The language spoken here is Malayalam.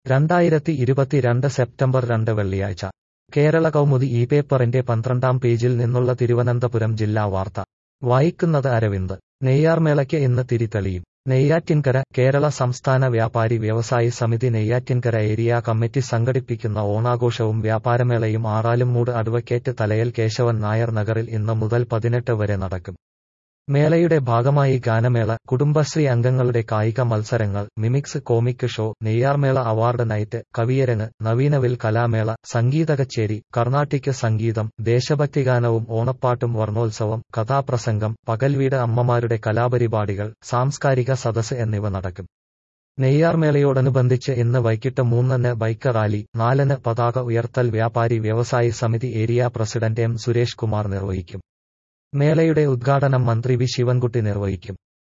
രണ്ടായിരത്തി ഇരുപത്തിരണ്ട് സെപ്റ്റംബർ രണ്ട് വെള്ളിയാഴ്ച കേരള കൗമുദി ഈ പേപ്പറിന്റെ പന്ത്രണ്ടാം പേജിൽ നിന്നുള്ള തിരുവനന്തപുരം ജില്ലാ വാർത്ത വായിക്കുന്നത് അരവിന്ദ് നെയ്യാർമേളയ്ക്ക് ഇന്ന് തിരിതെളിയും നെയ്യാറ്റിൻകര കേരള സംസ്ഥാന വ്യാപാരി വ്യവസായി സമിതി നെയ്യാറ്റിൻകര ഏരിയ കമ്മിറ്റി സംഘടിപ്പിക്കുന്ന ഓണാഘോഷവും വ്യാപാരമേളയും ആറാലുംമൂട് അഡ്വക്കേറ്റ് തലയൽ കേശവൻ നായർ നഗറിൽ ഇന്ന് മുതൽ പതിനെട്ട് വരെ നടക്കും മേളയുടെ ഭാഗമായി ഗാനമേള കുടുംബശ്രീ അംഗങ്ങളുടെ കായിക മത്സരങ്ങൾ മിമിക്സ് കോമിക് ഷോ നെയ്യാർമേള അവാർഡ് നൈറ്റ് കവിയരങ്ങ് നവീനവിൽ കലാമേള സംഗീത കച്ചേരി കർണാട്ടിക് സംഗീതം ദേശഭക്തിഗാനവും ഓണപ്പാട്ടും വർണ്ണോത്സവം കഥാപ്രസംഗം പകൽവീട് അമ്മമാരുടെ കലാപരിപാടികൾ സാംസ്കാരിക സദസ് എന്നിവ നടക്കും നെയ്യാർമേളയോടനുബന്ധിച്ച് ഇന്ന് വൈകിട്ട് മൂന്നിന് ബൈക്ക് റാലി നാലിന് പതാക ഉയർത്തൽ വ്യാപാരി വ്യവസായി സമിതി area president M Suresh Kumar നിർവഹിക്കും മേളയുടെ ഉദ്ഘാടനം മന്ത്രി വി ശിവൻകുട്ടി നിർവഹിക്കും